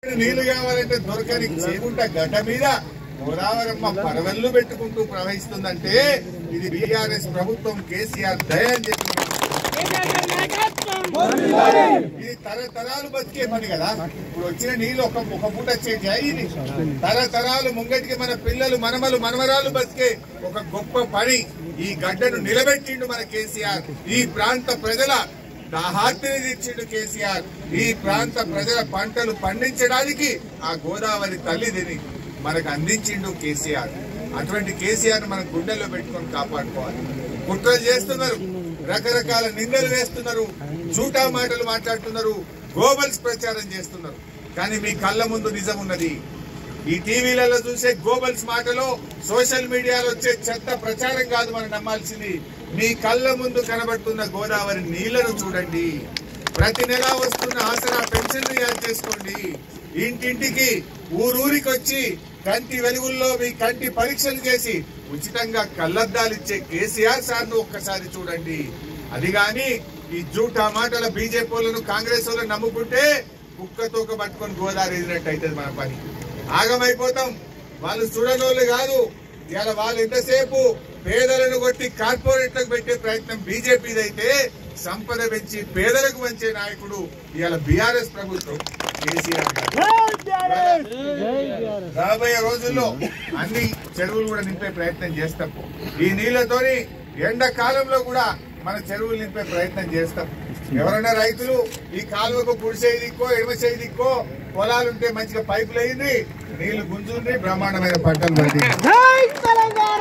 నీళ్లు కావాలంటే దొరకని చేకుంట గడ్డ మీద గోదావరమ్మ పరవెల్లు పెట్టుకుంటూ ప్రవహిస్తుందంటే ఇది బీఆర్ఎస్ ప్రభుత్వం కేసీఆర్ దయ అని చెప్పి ఇది తరతరాలు బతికే పని కదా ఇప్పుడు వచ్చిన నీళ్లు ఒక ఒక పూట వచ్చేది ఇది తరతరాలు ముంగటికి మన పిల్లలు మనమలు మనవరాలు బతికే ఒక గొప్ప పని ఈ గడ్డను నిలబెట్టిండు మన కేసీఆర్ ఈ ప్రాంత ప్రజల దాహార్తిని తీర్చిండు కేసీఆర్ ఈ ప్రాంత ప్రజల పంటలు పండించడానికి ఆ గోదావరి తల్లిదిని మనకు అందించిండు కేసీఆర్ అటువంటి కేసీఆర్ మన గుండెల్లో పెట్టుకొని కాపాడుకోవాలి కుట్రలు చేస్తున్నారు రకరకాల నిందలు వేస్తున్నారు జూటా మాటలు మాట్లాడుతున్నారు గోబల్స్ ప్రచారం చేస్తున్నారు కానీ మీ కళ్ళ ముందు నిజం ఉన్నది ఈ టీవీలలో చూసే గోబల్స్ మాటలో సోషల్ మీడియాలో వచ్చే చెత్త ప్రచారం కాదు మనం నమ్మాల్సింది మీ కళ్ళ ముందు కనబడుతున్న గోదావరి నీళ్లను చూడండి ప్రతి నెల వస్తున్న ఆసరా పెన్షన్ యాడ్ చేసుకోండి ఇంటింటికి ఊరూరికి వచ్చి కంటి వెలుగుల్లో మీ కంటి పరీక్షలు చేసి ఉచితంగా కళ్ళద్దాలు ఇచ్చే కేసీఆర్ సార్ ను ఒక్కసారి చూడండి అది గాని ఈ జూటా మాటల బీజేపీలను కాంగ్రెస్ వాళ్ళని నమ్ముకుంటే కుక్కతోక పట్టుకొని గోదావరి ఎదినట్టు అవుతుంది మన పని ఆగమైపోతాం వాళ్ళు చూడనోళ్ళు కాదు ఇవాళ వాళ్ళు ఎంతసేపు పేదలను కొట్టి కార్పొరేట్లకు పెట్టే ప్రయత్నం బీజేపీది అయితే సంపద పెంచి పేదలకు వంచే నాయకుడు ఇవాళ బీఆర్ఎస్ ప్రభుత్వం కేసీఆర్ గారు రాబోయే రోజుల్లో అన్ని చెరువులు కూడా నింపే ప్రయత్నం చేస్తాం ఈ నీళ్లతోని ఎండాకాలంలో కూడా మన చెరువులు నింపే ప్రయత్నం చేస్తాం ఎవరైనా రైతులు ఈ కాలువకు కుడి చేయి దిక్కో ఎడమ చేయి దిక్కో పొలాలుంటే మంచిగా పైపులు అయింది నీళ్లు గుంజుంది బ్రహ్మాండమైన పంటలు పండి జై తెలంగాణ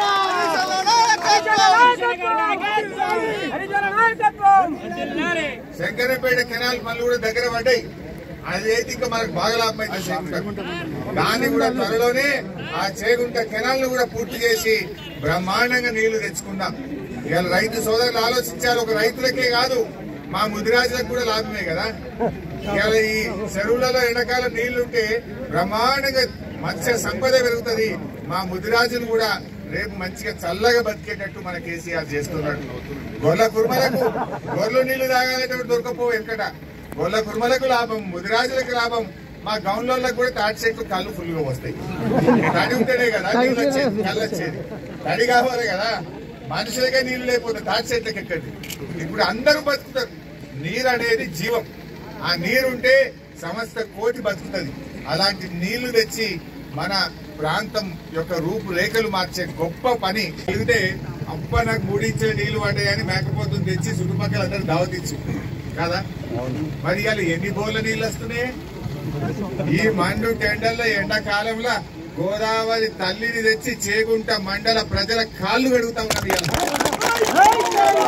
శంకరపేట కెనాల్ పనులు కూడా దగ్గర పడ్డాయి అది అయితే ఇంకా మనకు బాగా లాభం అయితే చేగుంట దాన్ని కూడా త్వరలోనే ఆ చేగుంట కెనాల్ ను కూడా పూర్తి చేసి బ్రహ్మాండంగా నీళ్లు తెచ్చుకుందాం ఇవాళ రైతు సోదరులు ఆలోచించాలి ఒక రైతులకే కాదు మా ముదిరాజులకు కూడా లాభమే కదా ఇవాళ ఈ చెరువులలో ఎండాకాలం నీళ్లుంటే బ్రహ్మాండంగా మత్స్య సంపద పెరుగుతుంది మా ముదిరాజులు కూడా రేపు మంచిగా చల్లగా బతికేటట్టు మన కేసీఆర్ చేస్తున్నాడు గొర్రెల కుర్మలకు గొర్రెలు నీళ్లు తాగాలంటే దొరకపోవు ఎక్కడ గొర్రెల కుర్మలకు లాభం ముదిరాజులకు లాభం మా గౌన్లకు కూడా తాటి చెట్లు కళ్ళు ఫుల్ గా వస్తాయి తడి ఉంటేనే కదా నీళ్ళు వచ్చేది కళ్ళు వచ్చేది తడి కావాలి కదా మనుషులకే నీళ్లు లేకపోతే తాటి చెట్లకి ఎక్కడి ఇప్పుడు అందరూ బతుకుతారు నీరు అనేది జీవం ఆ నీరుంటే సమస్త కోటి బతుకుతుంది అలాంటి నీళ్లు తెచ్చి మన ప్రాంతం యొక్క రూపురేఖలు మార్చే గొప్ప పని వెళ్తే అప్ప నాకు మూడించిన నీళ్లు పడ్డాయని మేకపోతుంది తెచ్చి చుట్టుపక్కల అందరూ దావతిచ్చు కదా మరి ఇవాళ ఎన్ని బోర్ల నీళ్ళు వస్తున్నాయి ఈ మండు టెండర్ల ఎండాకాలంలో గోదావరి తల్లిని తెచ్చి చేగుంట మండల ప్రజల కాళ్ళు కడుగుతా ఉన్నారు ఇవాళ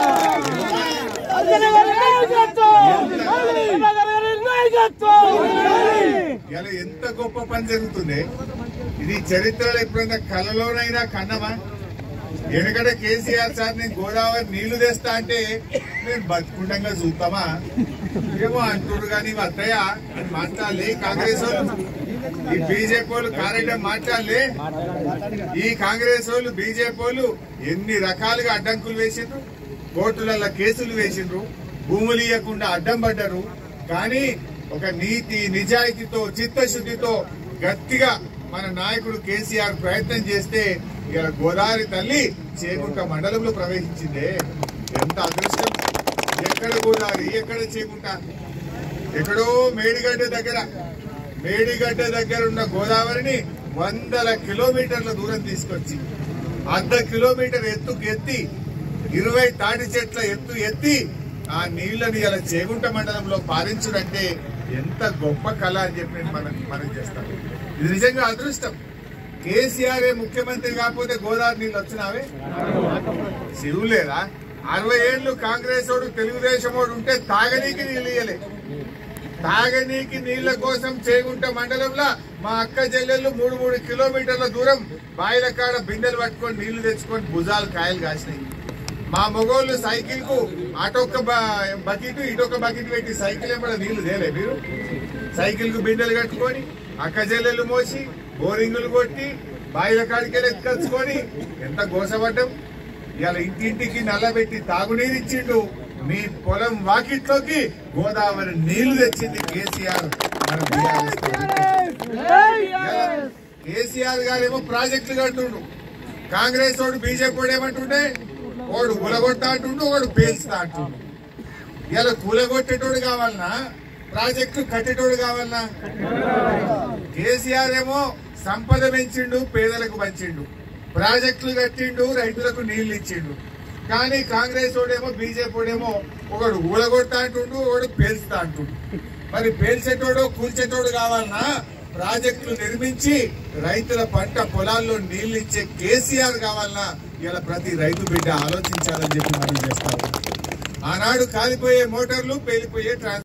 ఇలా ఎంత గొప్ప పని జరుగుతుంది ఇది చరిత్రలో ఎప్పుడైనా కలలోనైనా కన్నమా ఎందుకంటే కేసీఆర్ సార్ నేను గోదావరి నీళ్లు తెస్తా అంటే నేను బతుకుండంగా చూస్తామా ఏమో అంటుడు కానీ అత్తయ్య అని మాట్లాడలే ఈ కాంగ్రెస్ వాళ్ళు ఈ బీజేపీ వాళ్ళు కారెడ్డం మాట్లాడలే ఈ కాంగ్రెస్ వాళ్ళు బీజేపీ వాళ్ళు ఎన్ని రకాలుగా అడ్డంకులు వేసిండ్రు కోర్టులలో కేసులు వేసిండ్రు భూములు ఇవ్వకుండా అడ్డం పడ్డారు కానీ ఒక నీతి నిజాయితీతో చిత్తశుద్ధితో గట్టిగా మన నాయకుడు కేసీఆర్ ప్రయత్నం చేస్తే ఇలా గోదావరి తల్లి చేకుంట మండలంలో ప్రవేశించిందే ఎంత అదృష్టం ఎక్కడ గోదావరి ఎక్కడ చేకుంట ఎక్కడో మేడిగడ్డ దగ్గర మేడిగడ్డ దగ్గర ఉన్న గోదావరిని వందల కిలోమీటర్ల దూరం తీసుకొచ్చి అర్ధ కిలోమీటర్ ఎత్తుకు ఎత్తి ఇరవై తాటి చెట్ల ఎత్తు ఎత్తి ఆ నీళ్లను ఇలా చేగుంట మండలంలో పారించుడంటే ఎంత గొప్ప కళ అని చెప్పి నేను మనం మనం చేస్తాం ఇది నిజంగా అదృష్టం కేసీఆర్ ముఖ్యమంత్రి కాకపోతే గోదావరి నీళ్ళు వచ్చినావే శివులు లేదా అరవై ఏళ్ళు కాంగ్రెస్ వాడు తెలుగుదేశం వాడు ఉంటే తాగనీకి నీళ్ళు ఇయ్యలే తాగనీకి నీళ్ల కోసం చేగుంట మండలంలో మా అక్క చెల్లెళ్ళు మూడు మూడు కిలోమీటర్ల దూరం బాయిల కాడ బిందెలు పట్టుకొని నీళ్లు తెచ్చుకొని భుజాలు కాయలు కాసినాయి మా మగోళ్ళు సైకిల్ కు అటొక్క బ- బకెట్ ఇటొక్క బకెట్ పెట్టి సైకిల్ ఏమన్నా నీళ్లు తేలే మీరు సైకిల్ కు బిందెలు కట్టుకొని అక్క చెల్లెళ్ళు మోసి బోరింగులు కొట్టి బాయిల కాడికెళ్ళి ఎత్తుకొచ్చుకొని ఎంత గోసపడ్డం ఇవాళ ఇంటింటికి నల్లబెట్టి తాగునీరు ఇచ్చిండు మీ పొలం వాకిట్లోకి గోదావరి నీళ్లు తెచ్చింది కేసీఆర్ మన బీఆర్ఎస్ ప్రభుత్వం. కేసీఆర్ గారేమో ప్రాజెక్టులు కట్టుండు కాంగ్రెస్ వాడు బీజేపీ వాడు ఏమంటుండే వాడు కూలగొట్టా అంటుండు వాడు పేల్స్తా అంటుండు ఇలా కూలగొట్టేటోడు కావాలనా ప్రాజెక్టు కట్టేటోడు కావాలనా కేసీఆర్ ఏమో సంపద పెంచిండు పేదలకు పంచిండు ప్రాజెక్టులు కట్టిండు రైతులకు నీళ్లు ఇచ్చిండు కానీ కాంగ్రెస్ వాడేమో బీజేపీ వాడేమో ఒకడు ఊలగొడతా అంటుండు ఒకడు పేల్స్తా అంటుండు మరి పేల్చేటోడు కూల్చేటోడు కావాలన్నా ప్రాజెక్టులు నిర్మించి రైతుల పంట పొలాల్లో నీళ్లు ఇచ్చే కేసీఆర్ కావాలన్నా ఇలా ప్రతి రైతు బిడ్డ ఆలోచించాలని చెప్పి మనం చేస్తాం ఆనాడు కాలిపోయే మోటార్లు పేలిపోయే ట్రాన్స్